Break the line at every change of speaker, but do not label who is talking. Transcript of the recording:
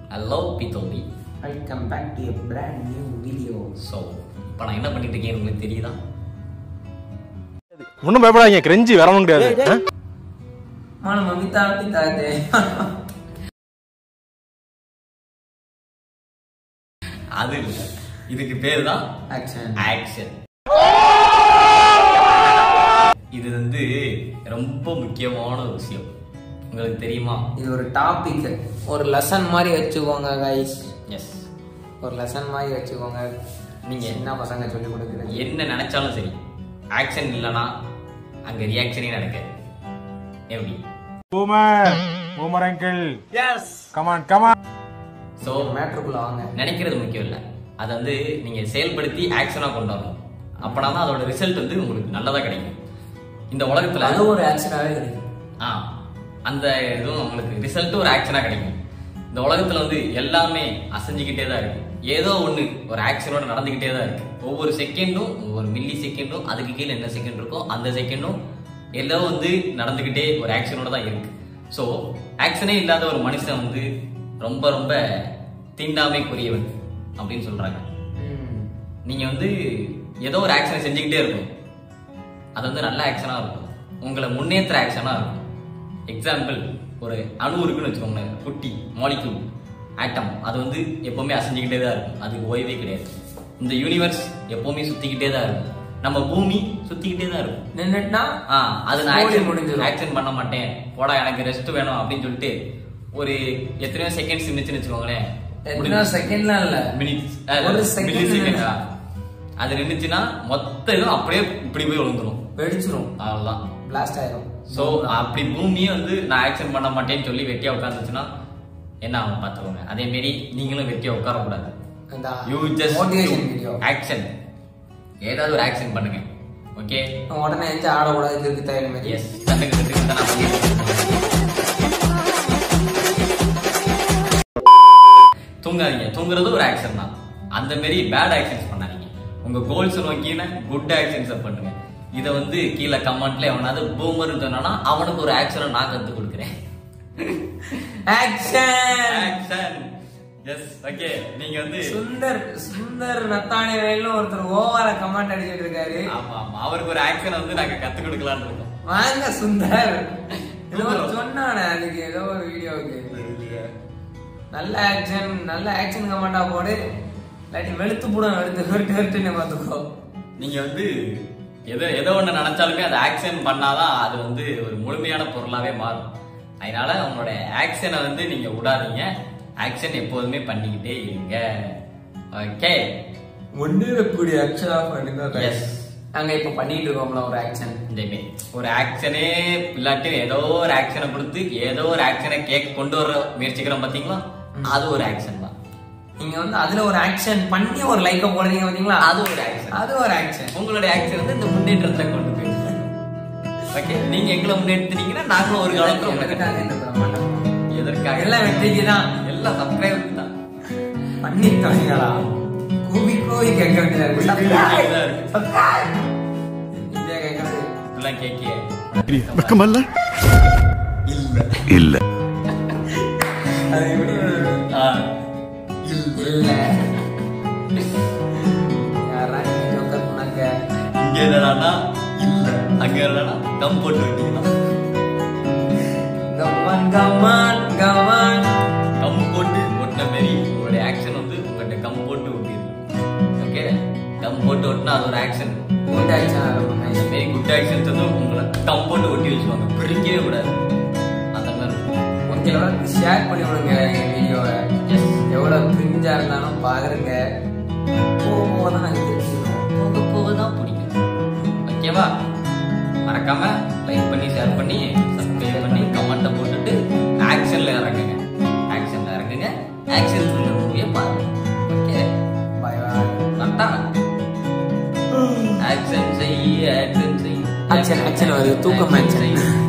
Hello பித்தோபி
welcome back to a brand new video
so இப்போ நான் என்ன பண்ணிட்டு இருக்கேன் உங்களுக்கு தெரியுதா
ஒன்றும் பயப்படாதீங்க கிரெஞ்சி வரவும் கிடையாது ஆ?
మన మమ్మీ తాటి తాతే
அது இல்லை இதுக்கு பேர் தான்
యాక్షన్
ஆக்ஷன் இது வந்து ரொம்ப முக்கியமான ஒரு விஷயம் உங்களுக்கு தெரியுமா
இது ஒரு டாபிக் ஒரு லெசன் மாதிரி வச்சுக்கோங்க கைஸ்
எஸ்
ஒரு லெசன் மாதிரி வச்சுக்கோங்க
நீங்க
என்ன பசங்க சொல்லி கொடுக்குறது
என்ன நினைச்சாலும் சரி ஆக்ஷன் இல்லைன்னா அங்க ரியாக்ஷனே நடக்காது எப்படி
Boomer, Boomer uncle. Yes. Come on, come on.
So
மேட்ருக்குள்ள வாங்க
நினைக்கிறது முக்கியம் இல்லை அதை வந்து நீங்க செயல்படுத்தி ஆக்ஷனாக கொண்டு வரணும் அப்பனா தான் அதோட ரிசல்ட் வந்து உங்களுக்கு நல்லதா கிடைக்கும் இந்த உலகத்துல
அது ஒரு ஆக்ஷனாவே இருக்கு
ஆ அந்த இதுவும் உங்களுக்கு ரிசல்ட் ஒரு ஆக்ஷனாக கிடைக்கும் இந்த உலகத்துல வந்து எல்லாமே அசைஞ்சுக்கிட்டே தான் இருக்கு ஏதோ ஒண்ணு ஒரு ஆக்ஷனோட நடந்துக்கிட்டே தான் இருக்கு ஒவ்வொரு செகண்டும் ஒவ்வொரு மில்லி செகண்டும் அதுக்கு கீழே என்ன செகண்ட் இருக்கோ அந்த செகண்டும் எல்லாம் வந்து நடந்துக்கிட்டே ஒரு ஆக்ஷனோட தான் இருக்கு ஸோ ஆக்ஷனே இல்லாத ஒரு மனுஷன் வந்து ரொம்ப ரொம்ப தீண்டாமைக்குரியவன் அப்படின்னு சொல்றாங்க
ம்.
நீங்க வந்து ஏதோ ஒரு ஆக்ஷனை செஞ்சுக்கிட்டே இருக்கணும் அது வந்து நல்ல ஆக்ஷனா இருக்கும் உங்களை முன்னேற்ற ஆக்ஷனா இருக்கும் எக்ஸாம்பிள் ஒரு அணு இருக்குன்னு வச்சுக்கோங்களேன் குட்டி மாலிக்யூல் ஆட்டம் அது வந்து எப்பவுமே அசைஞ்சுக்கிட்டே தான் இருக்கும் அதுக்கு ஓய்வே கிடையாது இந்த யூனிவர்ஸ் எப்பவுமே சுத்திக்கிட்டே தான் இருக்கும் நம்ம பூமி சுத்திக்கிட்டே தான் இருக்கும்
நின்னுட்டுனா
ஆ அது நான்
Story
ஆக்ஷன்
முடிஞ்சிரும்.
ஆக்ஷன் பண்ண மாட்டேன் போடா எனக்கு ரெஸ்ட் வேணும் அப்படின்னு சொல்லிட்டு ஒரு எத்தனையோ செகண்ட்ஸ் இருந்துச்சுன்னு வச்சுக்கோங்களேன்
எத்தனை செகண்ட்லாம் இல்ல
மினிட்ஸ்
ஒரு second
அது நின்னுச்சுன்னா மொத்த இதுவும் அப்படியே இப்படி போய் விழுந்துரும்
வெடிச்சிரும்
அவ்வளவுதான்
பிளாஸ்ட் ஆயிரும்
சோ அப்படி பூமியே வந்து நான் ஆக்ஷன் பண்ண மாட்டேன்னு சொல்லி வெட்டியா உட்காந்துச்சுன்னா என்ன ஆகும் பார்த்துக்கோங்க அதே மாரி நீங்களும் வெட்டியா உட்காரக்கூடாது
இந்த
you just
motivation video
action ஏதாவது ஒரு ஆக்ஷன் பண்ணுங்க ஓகே
உடனே எந்த ஆடக்கூடாது இதுக்கு தயாரி மாதிரி
எஸ் கண்ணுக்கு கண்ணுக்கு தான் நான் பண்ணிருக்கேன். தூங்காதீங்க தூங்குறது ஒரு ஆக்ஷன் தான் அந்த மாரி பேட் ஆக்ஷன்ஸ் பண்ணாதீங்க உங்க கோல்ஸ் நோக்கின குட் ஆக்ஷன்ஸை பண்ணுங்க இதை வந்து கீழே கமெண்ட்ல எவனாவது பூமர்னு சொன்னானா அவனுக்கு ஒரு ஆக்ஷனை நான் கத்து கொடுக்குறேன்
ஆக்ஷன்
ஆக்ஷன் எஸ் ஓகே நீங்க வந்து
சுந்தர் சுந்தர் நத்தானி ரயில்னு ஒருத்தர் ஓவரா கமெண்ட் அடிச்சிட்டு இருக்காரு
ஆமா ஆமா அவருக்கு ஒரு ஆக்ஷன் வந்து நாங்க கத்து கொடுக்கலாம்னு இருக்கோம்
வாங்க சுந்தர் ஏதோ ஒரு சொன்னானே அதுக்கு ஏதோ ஒரு வீடியோவுக்கு நல்ல ஆக்ஷன் நல்ல ஆக்ஷன் கமெண்டா போடு இல்லாட்டி வெளுத்து போடும் வெளுத்து வெறுட்டு வெறுட்டுன்னு பார்த்துக்கோ
நீங்க வந்து எதோ ஏதோ ஒண்ணு நினைச்சாலுமே அதை ஆக்ஷன் பண்ணாதான் அது வந்து ஒரு முழுமையான பொருளாவே மாறும் அதனால உங்களோட ஆக்ஷனை வந்து நீங்க விடாதீங்க ஆக்ஷன் எப்போதுமே பண்ணிக்கிட்டே இருங்க ஓகே
முன்னேறக்கூடிய ஆக்ஷனா பண்ணுங்க
Yes.
நாங்க இப்ப பண்ணிட்டு இருக்கோம்ல ஒரு ஆக்ஷன்
இந்தமே ஒரு ஆக்ஷனே இல்லாட்டி ஏதோ ஒரு ஆக்ஷனை கொடுத்து ஏதோ ஒரு ஆக்ஷனை கேக் கொண்டு வர முயற்சிக்கிறோம் பாத்தீங்களா அது ஒரு ஆக்ஷன் தான்
நீங்க வந்து அதுல ஒரு ஆக்ஷன் பண்ணி ஒரு லைக்க போடுறீங்க பாத்தீங்களா
அது ஒரு ஆக்ஷன்
அது ஒரு ஆக்ஷன்
உங்களுடைய ஆக்ஷன் வந்து இந்த முன்னேற்றத்தை கொண்டு போய் ஓகே நீங்க எங்களை முன்னேற்றினீங்கன்னா நாங்களும் ஒரு காலத்துல உங்களை
எதுக்காக இந்த பிரம்மாண்டம்?
எதற்காக
எல்லாம் வெற்றிக்கு தான்
எல்லாம் சப்ஸ்கிரைப் தான்
பண்ணி தொலைங்களா கூவி கூவி கேட்க வேண்டியதா இருக்கு Subscribe.
தான் இருக்கு.
Subscribe. இதே கேட்கறது
இப்பெல்லாம் கேக்கிய
வெக்கமல்ல இல்ல
அது எப்படி இல்ல யாரா நீங்க ஜோக்கர் பண்ணாங்க
இங்க என்னடானா இல்ல அங்க என்னடா கம் போட்டு விட்டீங்கன்னா
கமான் கமான் கமான்
கம் போட்டு ஒட்டின மாரி உங்களுடைய ஆக்ஷன் வந்து உங்கள்கிட்ட கம் போட்டு ஒட்டிருக்கு ஓகே கம் போட்டு ஒட்டினா அது ஒரு ஆக்ஷன்
குட் ஆக்ஷன்
அந்த மாரி குட் ஆக்ஷன்ஸ் வந்து உங்களை கம் போட்டு ஒட்டி வச்சுருவாங்க பிரிக்கவே கூடாது அந்த மாதிரி இருக்கும்
உங்களோட ஷேர் பண்ணி விடுங்க எங்க வீடியோவை
எஸ்
எவ்வளவு கிரிஞ்சா இருந்தாலும் பாருங்க போக போக தான் நாங்க தெரிஞ்சுக்கணும்
போக போக தான் பிடிக்கும் ஓகேவா மறக்காம லைக் பண்ணி ஷேர் பண்ணி சப்ஸ்கிரைப் பண்ணி கமெண்ட்டை போட்டுட்டு ஆக்ஷன்ல இறங்குங்க ஆக்ஷன்ல இறங்குங்க ஆக்ஷன் த்ரில்லர் மூவியை பாருங்க ஓகே
பாய் பாய்
கரெக்டா ஆக்ஷன் செய் ஆக்ஷன் செய்
Action, action வருது. தூக்கம் action.
செய்